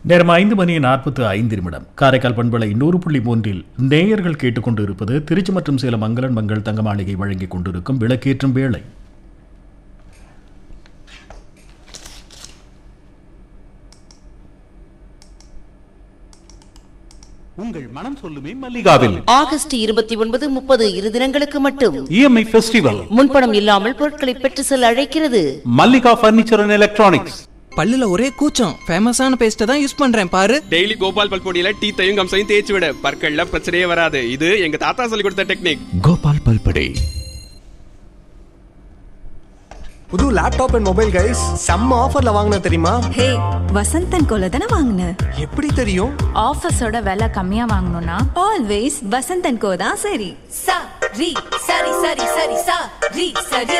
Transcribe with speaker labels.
Speaker 1: நேரம் ஐந்து மணி நாற்பத்து ஐந்து நிமிடம் காரைக்கால் பண்பலை நூறு புள்ளி மூன்றில் நேயர்கள் கேட்டுக்கொண்டு இருப்பது திருச்சி மற்றும் சேலம் மங்களன் மங்கள் தங்க மாளிகை வழங்கிக் கொண்டிருக்கும் விளக்கேற்றும் வேளை
Speaker 2: உங்கள் மனம் சொல்லுமே மல்லிகாவில்
Speaker 3: ஆகஸ்ட் இருபத்தி ஒன்பது முப்பது இரு தினங்களுக்கு மட்டும்
Speaker 2: இஎம்ஐ ஃபெஸ்டிவல்
Speaker 3: முன்பணம் இல்லாமல் பொருட்களை பெற்று செல்ல அழைக்கிறது
Speaker 2: மல்லிகா பர்னிச்சர் அண்ட் எலக்ட்ரானிக்ஸ்
Speaker 4: பல்லுல ஒரே கூச்சம் ஃபேமஸான பேஸ்ட்டை தான் யூஸ் பண்றேன் பாரு
Speaker 5: டெய்லி கோபால் பல்பொடியில டீத்தையும் கம்சையும் தேய்ச்சி விட பற்கள்ல பிரச்சனையே வராது இது எங்க தாத்தா சொல்லி கொடுத்த டெக்னிக்
Speaker 2: கோபால் பல்படே
Speaker 6: புது லேப்டாப் அண்ட் மொபைல் கைஸ் செம்ம ஆஃபர்ல வாங்கின தெரியுமா
Speaker 7: ஹே வசந்தன் கோல தானே வாங்கின
Speaker 6: எப்படி தெரியும்
Speaker 8: ஆஃபீஸோட விலை கம்மியா வாங்கணும்னா
Speaker 7: ஆல்வேஸ் வசந்தன் கோ தான் சரி
Speaker 9: sa ri sari sari sari sa ri sari